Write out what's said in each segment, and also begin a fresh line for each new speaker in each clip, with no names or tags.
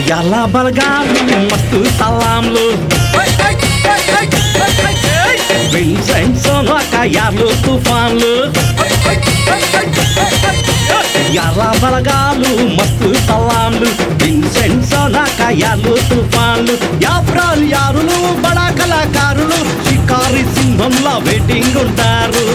ఎలా బలగాలు మస్తు సలాంలు విన్సెంట్ సోనాక యార్లు తుఫాన్లు ఎలా బలగాలు మస్తు సలాంలు విన్సెంట్ సోనాక యార్లు తుఫాన్లు యాప్రాలు యారులు బడా కళాకారులు షికారి సింహంలా వెయిటింగ్ ఉంటారు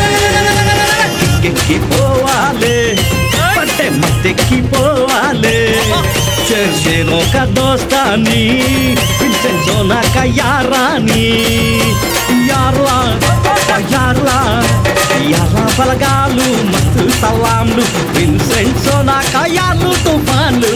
ఎక్కిపోవాలి పట్టే మత్తెక్కిపోవాలి చేసేనో ఒక దోస్తాని విన్సెంట్సో నాక యారాని యార్లా యార్లా యార్లా బలగాలు మస్తు సలాంలు విన్సెంట్సో నాక యార్లు తుఫాన్లు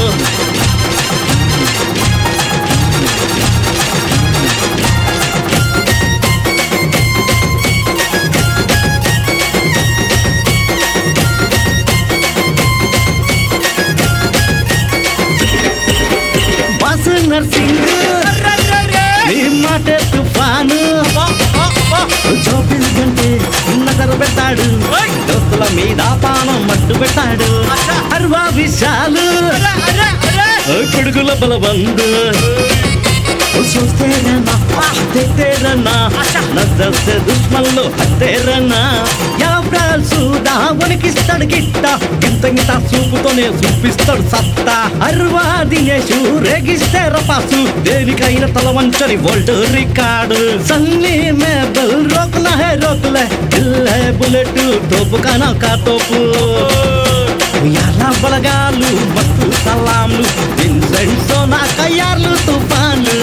బస్ నర్సింగ్ నీ మాట తుఫాను చౌబీస్ గంటే నగర పెట్టాడు దోస్తుల మీద పానం మట్టు పెట్టాడు అర్వా విశాలు కొడుకుల బలబందు చూస్తే రన్నా देखते रहना नजर से दुश्मन लो हटते रहना యాబ్రాల్ సూదా వణికిస్తాడు గిట్ట గింత గింత చూపుతోనే చూపిస్తాడు సత్తా అర్వా దినేషు రేగిస్తే రపాసు దేనికైనా తల వంచని వరల్డ్ రికార్డు సన్నీ మేబల్ రోకులా హే రోకులే ఇల్లే బుల్లెట్ తోపు కానా కా తోపు ఎలా బలగాలు మస్తు సలాంలు విన్సెంట్ సోనా కయ్యార్లు తుఫాన్లు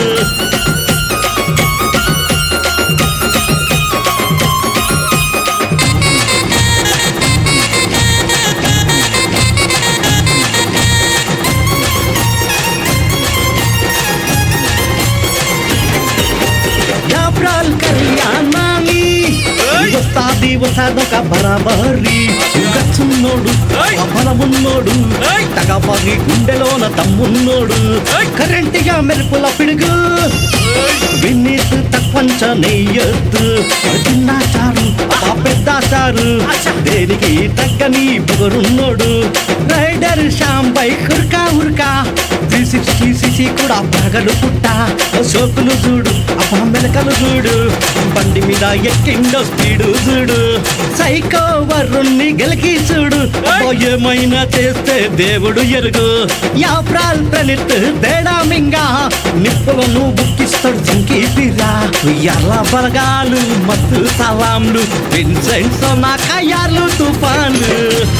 యాబ్రాల్ కళ్యాణాని వస్తాది వసాదొక బరాబరి గచ్చున్నోడు బలమున్నోడు తగపగి గుండెలోన తమ్మున్నోడు కరెంటిగా మెరుపుల పిడుగు వినీత్ తక్వంచ నెయ్యొద్దు చిన్నాచారు ఆ పెద్దాచారు దేనికి తగ్గని పొగరున్నోడు రైడర్ శ్యామ్ బైక్ ఉర్కా ఉర్కా త్రీ సిక్స్టీ సిసి కూడా పగలు పుట్ట సోకులు చూడు ఆ మెలకలు చూడు బండి మీద ఎక్కిండో స్పీడు చూడు సైకో వరుణ్ణి గెలికి చూడు అబ్బో ఏమైనా చేస్తే దేవుడు ఎరుగు యాప్రాల్ ప్రణిత్ తేడా మింగా నిప్పులను బుక్కిస్తాడు చింకి పిరా ఎర్ర బలగాలు మత్తు సలాంలు విన్సెంట్స్ నా కయ్యార్లు తుఫాన్లు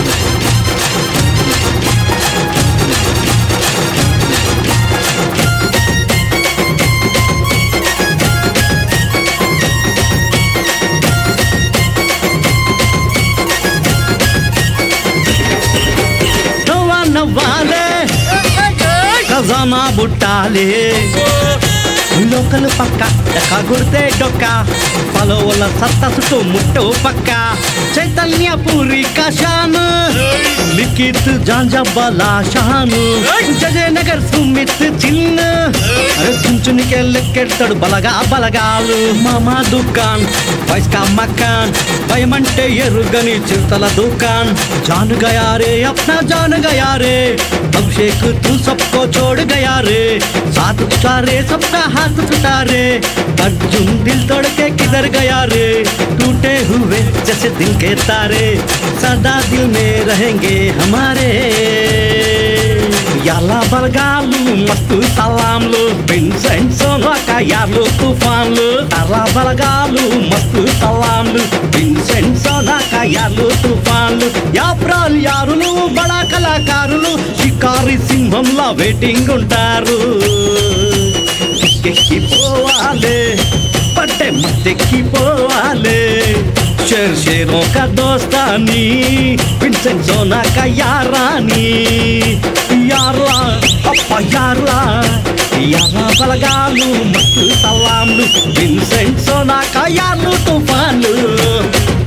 నవ్వా నవ్వాలే ఖజానా బుట్టాలే లోకల్ పక్క ఎక్క గుడితే డొక్క పలోవల సత్త చుట్టూ ముట్టో పక్క చైతన్య పూరి కషాను లిఖిత్ జాంజబ్బలా షాను జయనగర్ సుమిత్ చిన్న అరే చుంచునికే లెక్కెడతాడు బలగా బలగాలు మామా దుకాన్ వైస్కా మకాన్ భయమంటే ఎరుగని చిరుతల దుకాన్ జాన్ గయా రే అప్నా జాన్ గయా రే अभिषेक तू सबको छोड़ गया रे साथ छुटा रे सबका हाथ छुटा रे अर्जुन दिल तोड़ के किधर गया रे टूटे हुए जैसे दिल के तारे सदा दिल में रहेंगे हमारे ఎలా బలగాలు మస్తు సలాంలు విన్సెంట్ సోనాక యార్లు తుఫాన్లు ఎలా బలగాలు మస్తు సలాంలు విన్సెంట్ సోనాక యార్లు తుఫాన్లు యాప్రాల్ యారులు బడా కళాకారులు షికారి సింహంలా వెయిటింగ్ ఉంటారు ఎక్కిపోవాలి పట్టే మత్తెక్కిపోవాలి షేర్ షేరో కా దోస్తాని విన్సెంట్ సోనా కా యారాని యార్లా అప్ప యార్లా యారా బలగాలు మస్తు సలాంలు విన్సెంట్ సోనా కా యార్లు తుఫాన్లు